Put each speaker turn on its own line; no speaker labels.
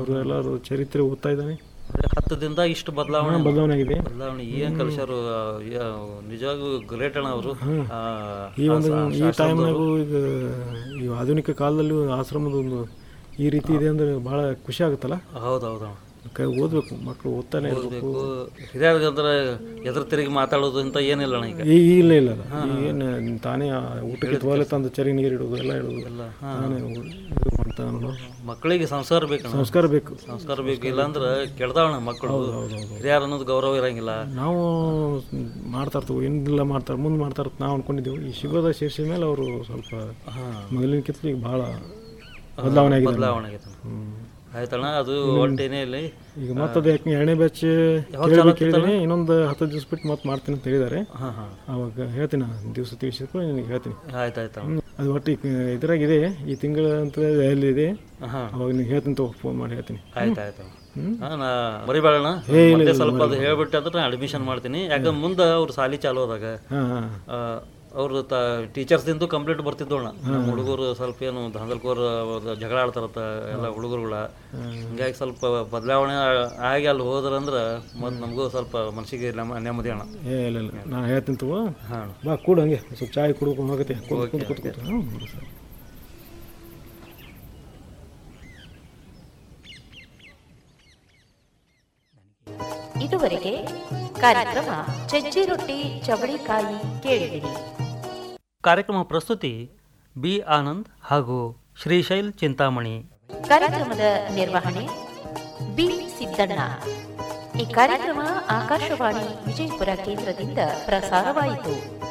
ಅವರು ಎಲ್ಲರೂ ಚರಿತ್ರೆ ಓದ್ತಾ ಇದ್ದಾನೆ
ಅಂದ್ರೆ ಹತ್ತು ದಿನದಾಗ ಇಷ್ಟು ಬದಲಾವಣೆ
ಬದಲಾವಣೆ ಆಗಿದೆ
ಬದಲಾವಣೆ ಏನ್ ಕಲಿಸ್ಯಾರು ನಿಜವಾಗೂ ಗ್ರೇಟ್ ಅಣ್ಣ ಅವರು
ಈ ಒಂದು ಈ ಟೈಮ್ನಾಗೂ ಈಗ ಈ ಆಧುನಿಕ ಕಾಲದಲ್ಲೂ ಆಶ್ರಮದ ಒಂದು ಈ ರೀತಿ ಇದೆ ಅಂದ್ರೆ ಭಾಳ ಖುಷಿ ಆಗುತ್ತಲ್ಲ
ಹೌದೌದು
ಕೈ ಓದಬೇಕು ಮಕ್ಕಳು ಓದ್ತಾನೆ ಇರಬೇಕು
ಓದ್ಬೇಕು ಹಿರಿಯರ್ಗಂದ್ರೆ ಎದುರು ತಿರುಗಿ ಮಾತಾಡೋದು ಅಂತ ಏನಿಲ್ಲ ಅಣ್ಣ ಈಗ
ಈ ಇಲ್ಲ ಇಲ್ಲ ಏನು ತಾನೇ ಆ ಊಟಕ್ಕೆ ತೋಲೆ ತಂದು ಚರಿ ನೀರು ಇಡೋದು ಎಲ್ಲ ಇಡೋದು ತಾನೇ ಇದು ಮಾಡ್ತಾನೆ ನೋಡು.
ಮಕ್ಕಳಿಗೆ ಸಂಸ್ಕಾರ ಬೇಕು ಅಣ್ಣ.
ಸಂಸ್ಕಾರ ಬೇಕು
ಸಂಸ್ಕಾರ ಬೇಕು ಇಲ್ಲಾಂದ್ರೆ ಕೆಡ್ದಾವಣ ಮಕ್ಕಳು ಹಿರಿಯರ್ ಅನ್ನೋದು ಗೌರವ ಇರಂಗಿಲ್ಲ
ನಾವು ಮಾಡ್ತಾ ಇರ್ತೀವಿ ಏನಿಲ್ಲ ಮಾಡ್ತಾರೆ ಮುಂದೆ ಮಾಡ್ತಾ ಇರ್ತೀವಿ ನಾವು ಅನ್ಕೊಂಡಿದ್ದೀವಿ ಈ ಶಿಬಿರದ ಸೇರಿಸಿದ ಮೇಲೆ ಅವರು ಸ್ವಲ್ಪ ಮೊದಲಿನಕ್ಕಿಂತ ಈಗ ಭಾಳ ಬದಲಾವಣೆ ಆಗಿದೆ
ಬದಲಾವಣೆ ಆಗೈತೆ ಅಣ್ಣ.
ಹ್ಮ್.
ಆಯ್ತಣ್ಣ ಅದು ಒಟ್ಟೇನೇ ಇಲ್ಲ
ಈಗ ಮತ್ತದು ಯಾಕೆ ಎರಡನೇ ಬ್ಯಾಚ್ ಕೇಳಬೇಕು ಕೇಳಿದ್ದೀನಿ ಇನ್ನೊಂದು ಹತ್ತು ದಿವಸ ಬಿಟ್ಟು ಮತ್ತೆ ಮಾಡ್ತೀನಿ ಅಂತ ಹೇಳಿದ್ದಾರೆ
ಹಾಂ ಹಾಂ
ಅವಾಗ ಹೇಳ್ತೀನಿ ದಿವಸ ತಿಳಿಸಿದ್ರು ನಿನಗೆ ಹೇಳ್ತೀನಿ
ಆಯ್ತು ಆಯ್ತು
ಹ್ಮ್. ಅದು ಒಟ್ಟು ಈಗ ಇದ್ರಾಗಿದೆ ಈ ತಿಂಗಳ ಅಂತ ಎಲ್ಲಿದೆ
ಹಾಂ
ಅವಾಗ ನಿನಗೆ ಹೇಳ್ತೀನಿ ತಗೋ ಫೋನ್ ಮಾಡಿ ಹೇಳ್ತೀನಿ
ಆಯ್ತು ಆಯ್ತು ಹಾಂ ನಾ ಮರಿಬೇಡಣ್ಣ ಮತ್ತೆ ಸ್ವಲ್ಪ ಅದು ಹೇಳ್ಬಿಟ್ಟೆ ಅಂದ್ರೆ ನಾ ಅಡ್ಮಿಷನ್ ಮಾಡ್ತೀನಿ ಯಾಕಂದ್ರೆ ಮುಂದೆ ಅವ್ರು ಸಾಲಿ ಚಾಲು ಹೋದಾಗ
ಹಾಂ ಹಾಂ
ಅವರು ತ ಟೀಚರ್ಸ್ದಿಂದು ಕಂಪ್ಲೇಂಟ್ ಬರ್ತಿದ್ದು ಅಣ್ಣ ನಮ್ಮ ಹುಡುಗರು ಸ್ವಲ್ಪ ಏನು ಧಾಂದಲ್ಕೋರ್ ಜಗಳ ಆಡ್ತಾರತ್ತ ಎಲ್ಲ ಹುಡುಗರುಗಳ ಹಿಂಗಾಗಿ ಸ್ವಲ್ಪ ಬದಲಾವಣೆ ಆಗಿ ಅಲ್ಲಿ ಹೋದ್ರಂದ್ರೆ ಮತ್ತೆ ನಮಗೂ ಸ್ವಲ್ಪ ಮನಸ್ಸಿಗೆ ನೆಮ್ಮ- ನೆಮ್ಮದಿ ಅಣ್ಣ
ಏ ಇಲ್ಲ ಇಲ್ಲ ನಾನು ಹೇಳ್ತೀನಿ ತಗೋ
ಹಾಂ
ಬಾ ಕೂಡು ಹಂಗೆ ಸ್ವಲ್ಪ ಚಾಯ್ ಕುಡ್ಕೊಂಡು ಹೋಗತ್ತೆ ಕೂತು ಕೂತು ಕೂತು ಕೂತು ಹ್ಞೂ ಸರಿ
ಇದುವರೆಗೆ ಕಾರ್ಯಕ್ರಮ ಚಜ್ಜಿ ರೊಟ್ಟಿ ಚವಳಿಕಾಯಿ ಕೇಳಿದಿರಿ
ಕಾರ್ಯಕ್ರಮ ಪ್ರಸ್ತುತಿ ಬಿ ಆನಂದ್ ಹಾಗೂ ಶ್ರೀಶೈಲ್ ಚಿಂತಾಮಣಿ
ಕಾರ್ಯಕ್ರಮದ ನಿರ್ವಹಣೆ ಬಿ ಸಿದ್ದಣ್ಣ ಈ ಕಾರ್ಯಕ್ರಮ ಆಕಾಶವಾಣಿ ವಿಜಯಪುರ ಕೇಂದ್ರದಿಂದ ಪ್ರಸಾರವಾಯಿತು